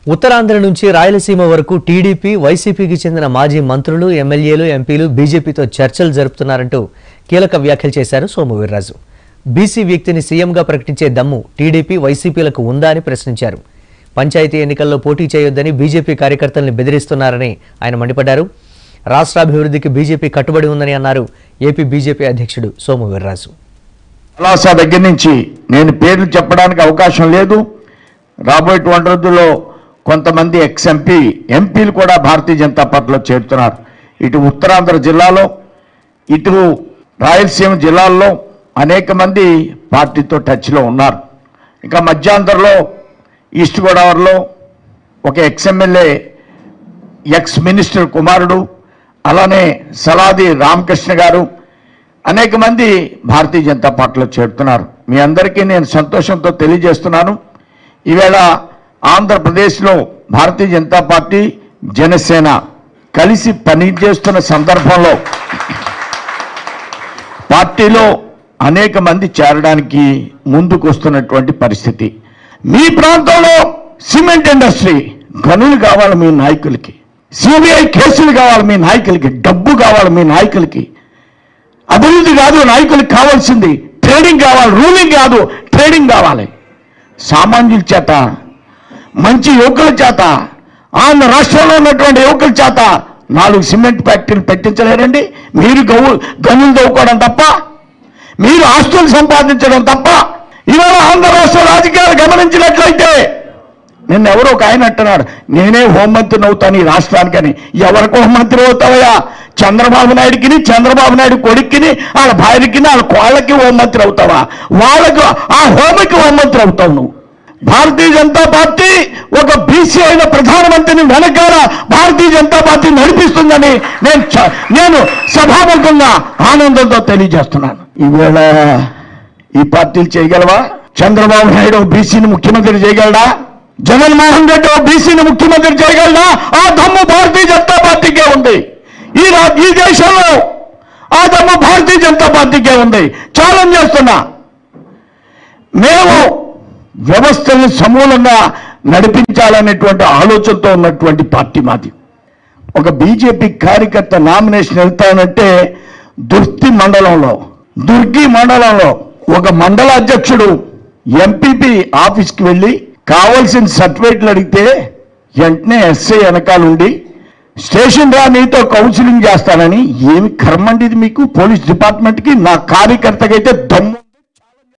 ఉత్తరాంధ్ర నుంచి రాయలసీమ వరకు టీడీపీ వైసీపీకి చెందిన మాజీ మంత్రులు ఎమ్మెల్యేలు ఎంపీలు బీజేపీతో చర్చలు జరుపుతున్నారంటూ కీలక వ్యాఖ్యలు చేశారు సోము వీర్రాజు బీసీ వ్యక్తిని సీఎంగా ప్రకటించే దమ్ము టీడీపీ వైసీపీలకు ఉందా అని ప్రశ్నించారు పంచాయతీ ఎన్నికల్లో పోటీ చేయొద్దని బీజేపీ కార్యకర్తల్ని బెదిరిస్తున్నారని ఆయన మండిపడ్డారు రాష్ట్రాభివృద్ధికి బీజేపీ కట్టుబడి ఉందని అన్నారు ఏపీ బీజేపీ అధ్యక్షుడు సోము వీర్రాజు పలాస దగ్గర నుంచి నేను పేర్లు చెప్పడానికి అవకాశం లేదు రాబోయేటువంటి రోజుల్లో కొంతమంది ఎక్స్ ఎంపీ ఎంపీలు కూడా భారతీయ జనతా పార్టీలో చేరుతున్నారు ఇటు ఉత్తరాంధ్ర జిల్లాలో ఇటు రాయలసీమ జిల్లాల్లో అనేక మంది పార్టీతో టచ్లో ఉన్నారు ఇంకా మధ్యాంధ్రలో ఈస్ట్ గోదావరిలో ఒక ఎక్స్ ఎమ్మెల్యే ఎక్స్ మినిస్టర్ కుమారుడు అలానే సలాది రామకృష్ణ గారు అనేక మంది భారతీయ జనతా పార్టీలో చేరుతున్నారు మీ అందరికీ నేను సంతోషంతో తెలియజేస్తున్నాను ఈవేళ ఆంధ్రప్రదేశ్లో భారతీయ జనతా పార్టీ జనసేన కలిసి పనిచేస్తున్న సందర్భంలో పార్టీలో అనేక మంది చేరడానికి ముందుకు వస్తున్నటువంటి పరిస్థితి మీ ప్రాంతంలో సిమెంట్ ఇండస్ట్రీ గనులు కావాలి మీ నాయకులకి సిబిఐ కేసులు కావాలి మీ నాయకులకి డబ్బు కావాలి మీ నాయకులకి అభివృద్ధి కాదు నాయకులకు కావాల్సింది ట్రేడింగ్ కావాలి రూలింగ్ కాదు ట్రేడింగ్ కావాలి సామాన్యుల చేత మంచి యువకుల చేత ఆంధ్ర రాష్ట్రంలో ఉన్నటువంటి యువకుల చేత నాలుగు సిమెంట్ ఫ్యాక్టరీలు పెట్టించలేరండి మీరు గవు గనులు దవ్వుకోవడం తప్ప మీరు ఆస్తులు సంపాదించడం తప్ప ఇవాళ ఆంధ్ర రాష్ట్ర రాజకీయాలు గమనించినట్లయితే నిన్న ఎవరో ఒక ఆయన అంటున్నాడు నేనే హోంమంత్రిని అవుతాను ఈ రాష్ట్రానికని ఎవరికి హోంమంత్రి అవుతావయ్యా చంద్రబాబు నాయుడికి చంద్రబాబు నాయుడు కొడుక్కిని వాళ్ళ భార్యకి వాళ్ళ కోళ్ళకి హోంమంత్రి అవుతావా వాళ్ళకు ఆ హోమకి హోంమంత్రి అవుతావు నువ్వు భారతీయ జనతా పార్టీ ఒక బీసీ అయిన ప్రధానమంత్రిని వెనకాల భారతీయ జనతా పార్టీ నడిపిస్తుందని నేను చ- నేను సభాముఖంగా ఆనందంతో తెలియజేస్తున్నాను ఈవేళ ఈ పార్టీలు చేయగలవా చంద్రబాబు నాయుడు బీసీని ముఖ్యమంత్రి చేయగలడా జగన్మోహన్ రెడ్డి ఓ బీసీని ముఖ్యమంత్రి చేయగలడా ఆ దమ్ము భారతీయ జనతా పార్టీకే ఉంది ఈ రా- ఈ దేశంలో ఆ దమ్ము భారతీయ జనతా పార్టీకే ఉంది ఛాలెంజ్ చేస్తున్నా మేము వ్యవస్థల్ని సమూలంగా నడిపించాలనేటువంటి ఆలోచనతో ఉన్నటువంటి పార్టీ మాది ఒక బీజేపీ కార్యకర్త నామినేషన్ వెళ్తానంటే దుర్తి మండలంలో దుర్గి మండలంలో ఒక మండల అధ్యక్షుడు ఎంపీపీ ఆఫీస్కి వెళ్ళి కావాల్సిన సర్టిఫికేట్లు అడిగితే వెంటనే ఎస్ఐ వెనకాలండి స్టేషన్ రా నీతో కౌన్సిలింగ్ చేస్తానని ఏమి కర్మండి ఇది మీకు పోలీస్ డిపార్ట్మెంట్కి నా కార్యకర్తకైతే దమ్ము